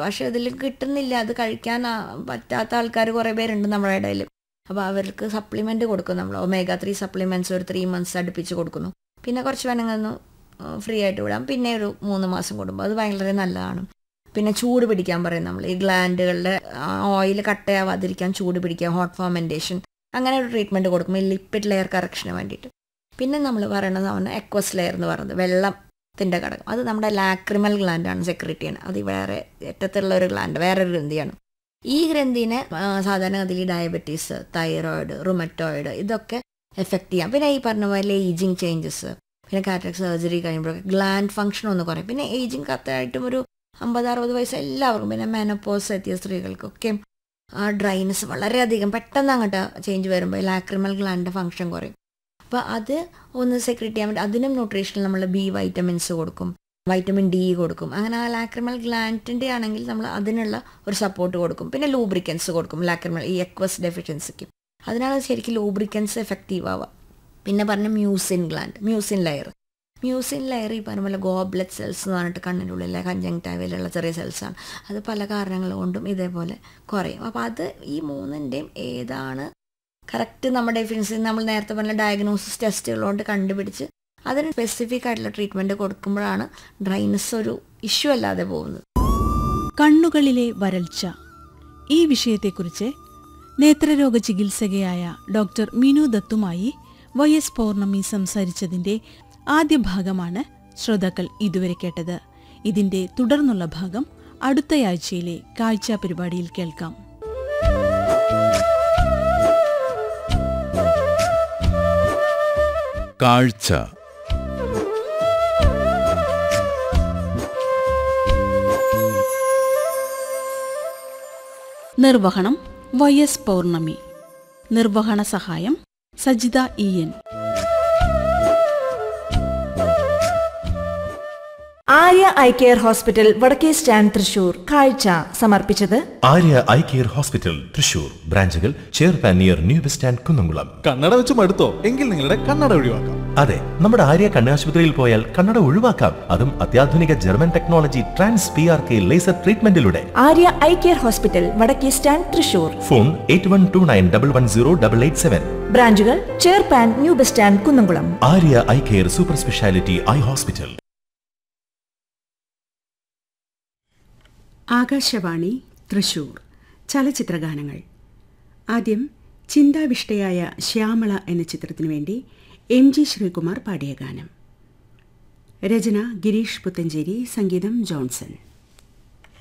പക്ഷെ ഇതിൽ കിട്ടുന്നില്ല അത് കഴിക്കാൻ ആ, പറ്റാത്ത ആൾക്കാർ കുറേ പേരുണ്ട് നമ്മുടെ ഇടയിൽ അപ്പോൾ അവർക്ക് സപ്ലിമെൻറ്റ് കൊടുക്കും നമ്മൾ ഒമേഗ ത്രീ സപ്ലിമെൻറ്റ്സ് ഒരു ത്രീ മന്ത്സ് അടുപ്പിച്ച് കൊടുക്കുന്നു പിന്നെ കുറച്ച് വേണമെങ്കിൽ ഫ്രീ ആയിട്ട് വിടാം പിന്നെ ഒരു മൂന്ന് മാസം കൂടുമ്പോൾ അത് ഭയങ്കര നല്ലതാണ് പിന്നെ ചൂട് പിടിക്കാൻ പറയും നമ്മൾ ഈ ഗ്ലാൻഡുകളുടെ ഓയിൽ കട്ടയാവാതിരിക്കാൻ ചൂട് പിടിക്കുക ഹോട്ട് ഫാമെൻറ്റേഷൻ അങ്ങനെ ഒരു ട്രീറ്റ്മെൻറ്റ് കൊടുക്കും ഈ ലിപ്പിഡ് ലെയർ കറക്ഷന് വേണ്ടിയിട്ട് പിന്നെ നമ്മൾ പറയണതാണ് എക്വസ് ലെയർ എന്ന് പറയുന്നത് വെള്ളത്തിൻ്റെ ഘടകം അത് നമ്മുടെ ലാക്രിമൽ ഗ്ലാൻഡാണ് സെക്രട്ടറി ആണ് അത് വേറെ അറ്റത്തുള്ള ഒരു ഗ്ലാൻഡ് വേറൊരു ഗ്രന്ഥിയാണ് ഈ ഗ്രന്ഥിനെ ആ, സാധാരണഗതിയിൽ ഡയബറ്റീസ് തൈറോയിഡ് റുമറ്റോയിഡ് ഇതൊക്കെ എഫക്റ്റ് ചെയ്യാം പിന്നെ ഈ പറഞ്ഞ പോലെ ഏജിങ് ചേഞ്ചസ് പിന്നെ കാറ്റക് സർജറി കഴിയുമ്പോഴൊക്കെ ഗ്ലാൻഡ് ഫംഗ്ഷൻ ഒന്ന് കുറയും പിന്നെ ഏജിങ് കത്തായിട്ടും ഒരു അമ്പത് അറുപത് വയസ്സ് എല്ലാവർക്കും പിന്നെ മെനപ്പോസ് എത്തിയ സ്ത്രീകൾക്കൊക്കെ ആ ഡ്രൈനസ് വളരെയധികം പെട്ടെന്ന് അങ്ങോട്ട് ചേഞ്ച് വരുമ്പോൾ ലാക്രിമൽ ഗ്ലാൻഡിൻ്റെ ഫംഗ്ഷൻ കുറയും അപ്പോൾ അത് ഒന്ന് സെക്രട്ട് ചെയ്യാൻ വേണ്ടി അതിനും ന്യൂട്രീഷനിൽ നമ്മൾ ബി വൈറ്റമിൻസ് കൊടുക്കും വൈറ്റമിൻ ഡി കൊടുക്കും അങ്ങനെ ആ ലാക്രിമൽ ഗ്ലാൻഡിൻ്റെ ആണെങ്കിൽ നമ്മൾ അതിനുള്ള ഒരു സപ്പോർട്ട് കൊടുക്കും പിന്നെ ലൂബ്രിക്കൻസ് കൊടുക്കും ലാക്രിമൽ ഈ എക്വസ് ഡെഫിഷ്യൻസിക്ക് അതിനാണ് ശരിക്കും ലൂബ്രിക്കൻസ് എഫക്റ്റീവ് ആവുക പിന്നെ പറഞ്ഞ mucin gland mucin layer mucin layer ഈ പറഞ്ഞ പോലെ ഗോബ്ലറ്റ് സെൽസ് എന്ന് പറഞ്ഞിട്ട് കണ്ണിൻ്റെ ഉള്ളിലെ കഞ്ചങ്ടൈവിലുള്ള ചെറിയ സെൽസാണ് അത് പല കാരണങ്ങൾ കൊണ്ടും ഇതേപോലെ കുറയും അപ്പോൾ അത് ഈ മൂന്നിൻ്റെയും ഏതാണ് കറക്റ്റ് നമ്മുടെ ഡെഫിനൻസി നമ്മൾ നേരത്തെ പറഞ്ഞ ഡയഗ്നോസിസ് ടെസ്റ്റുകളുകൊണ്ട് കണ്ടുപിടിച്ച് അതിന് സ്പെസിഫിക് ആയിട്ടുള്ള ട്രീറ്റ്മെൻറ്റ് കൊടുക്കുമ്പോഴാണ് ഡ്രൈനസ് ഒരു ഇഷ്യൂ അല്ലാതെ പോകുന്നത് കണ്ണുകളിലെ വരൾച്ച ഈ വിഷയത്തെക്കുറിച്ച് നേത്രരോഗ ചികിത്സകയായ ഡോക്ടർ മിനു ദത്തുമായി വൈ എസ് പൗർണമി സംസാരിച്ചതിന്റെ ആദ്യ ഭാഗമാണ് ശ്രോതാക്കൾ ഇതുവരെ കേട്ടത് ഇതിന്റെ തുടർന്നുള്ള ഭാഗം അടുത്തയാഴ്ചയിലെ കാഴ്ച പരിപാടിയിൽ കേൾക്കാം കാഴ്ച നിർവഹണം വൈ എസ് പൗർണമി നിർവഹണ സഹായം Sajitha E N Arya eye care hospital Vadakke stand Thrissur കാഴ്ച സമർപ്പിച്ചത് Arya eye care hospital Thrissur ബ്രാഞ്ചുകൾ ചേർപ്പാൻ near new bus stand Kunnamkulam കണ്ണട വെച്ച് മടുത്തോ എങ്കിൽ നിങ്ങളുടെ കണ്ണട ഒഴിവാക്കാം അതെ നമ്മുടെ ആര്യ കണ്ണാശുപത്രിയിൽ പോയാൽ കണ്ണട ഒഴിവാക്കാം അതും അത്യാധുനിക German technology trans P R K laser ട്രീറ്റ്മെന്റിലൂടെ Arya eye care hospital Vadakke stand Thrissur phone eight one two nine double one zero double eight seven ബ്രാഞ്ചുകൾ ചേർപ്പാൻ new bus stand Kunnamkulam Arya eye care super speciality eye hospital Akashvani Thrissur ചലച്ചിത്രഗാനങ്ങൾ ആദ്യം ചിന്താവിഷ്ടയായ ശ്യാമള എന്ന ചിത്രത്തിനു വേണ്ടി M G Sreekumar പാടിയ ഗാനം രചന ഗിരീഷ് പുത്തഞ്ചേരി സംഗീതം ജോൺസൺ